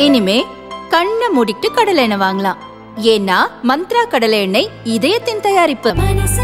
இனிமே கண்ணை மூடிட்டு கடலை எண்ணெய் வாங்கலாம் ஏன்னா மந்த்ரா கடலை எண்ணெய் இதயத்தின் தயாரிப்பு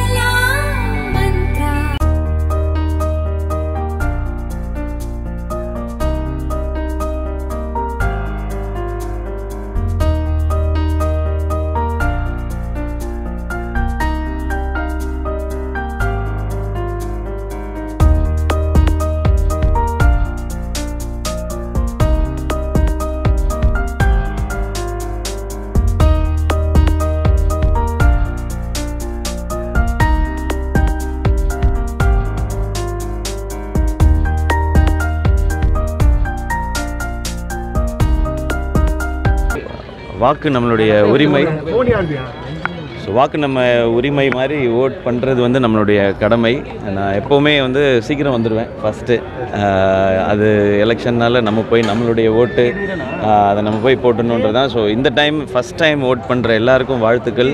வாக்கு நம்மளுடைய உரிமை ஸோ வாக்கு நம்ம உரிமை மாதிரி ஓட் பண்ணுறது வந்து நம்மளுடைய கடமை நான் எப்போவுமே வந்து சீக்கிரம் வந்துடுவேன் ஃபஸ்ட்டு அது எலெக்ஷன்னால் நம்ம போய் நம்மளுடைய ஓட்டு ஆஹ், அதை நம்ம போய் போட்டணுன்றது தான் ஸோ இந்த டைம் ஃபஸ்ட் டைம் ஓட் பண்ணுற எல்லாருக்கும் வாழ்த்துக்கள்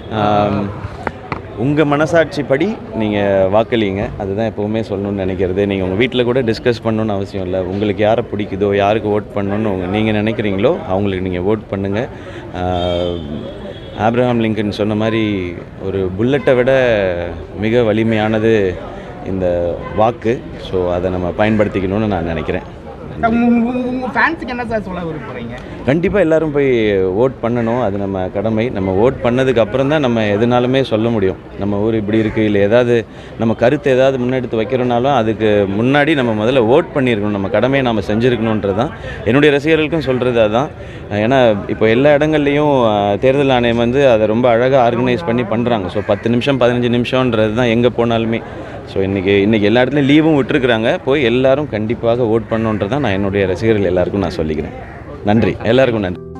உங்கள் மனசாட்சிப்படி நீங்கள் வாக்களிங்க அதுதான் எப்போவுமே சொல்லணும்னு நினைக்கிறது நீங்கள் உங்கள் வீட்டில் கூட டிஸ்கஸ் பண்ணணும்னு அவசியம் இல்லை உங்களுக்கு யாரை பிடிக்குதோ யாருக்கு ஓட் பண்ணணும்னு உங்க நீங்கள் நினைக்கிறீங்களோ அவங்களுக்கு நீங்கள் ஓட் பண்ணுங்கள் ஆப்ரஹாம் லிங்கன் சொன்ன மாதிரி ஒரு புல்லட்டை விட மிக வலிமையானது இந்த வாக்கு ஸோ அதை நம்ம பயன்படுத்திக்கணும்னு நான் நினைக்கிறேன் உங்க ஃபேன்ஸுக்கு என்ன சார் சொல்ல விரும்புறீங்க கண்டிப்பாக எல்லாரும் போய் ஓட் பண்ணணும் அது நம்ம கடமை நம்ம ஓட் பண்ணதுக்கு அப்புறம் தான் நம்ம எதுனாலுமே சொல்ல முடியும் நம்ம ஊர் இப்படி இருக்குது இல்லை ஏதாவது நம்ம கருத்து ஏதாவது முன்னெடுத்து வைக்கிறோனாலும் அதுக்கு முன்னாடி நம்ம முதல்ல ஓட் பண்ணியிருக்கணும் நம்ம கடமையை நம்ம செஞ்சுருக்கணுன்றது தான் என்னுடைய ரசிகர்களுக்கும் சொல்கிறது அதான் ஏன்னா இப்போ எல்லா இடங்கள்லையும் அஹ், தேர்தல் ஆணையம் வந்து அதை ரொம்ப அழகாக ஆர்கனைஸ் பண்ணி பண்ணுறாங்க ஸோ பத்து நிமிஷம் பதினஞ்சு நிமிஷம்ன்றது தான் எங்கே போனாலுமே ஸோ இன்றைக்கி இன்றைக்கி எல்லா இடத்துலையும் லீவும் விட்டுருக்குறாங்க போய் எல்லாரும் கண்டிப்பாக ஓட் பண்ணணுன்றதான் நான் என்னுடைய ரசிகர்கள் எல்லாருக்கும் நான் சொல்லிக்கிறேன் நன்றி எல்லாருக்கும் நன்றி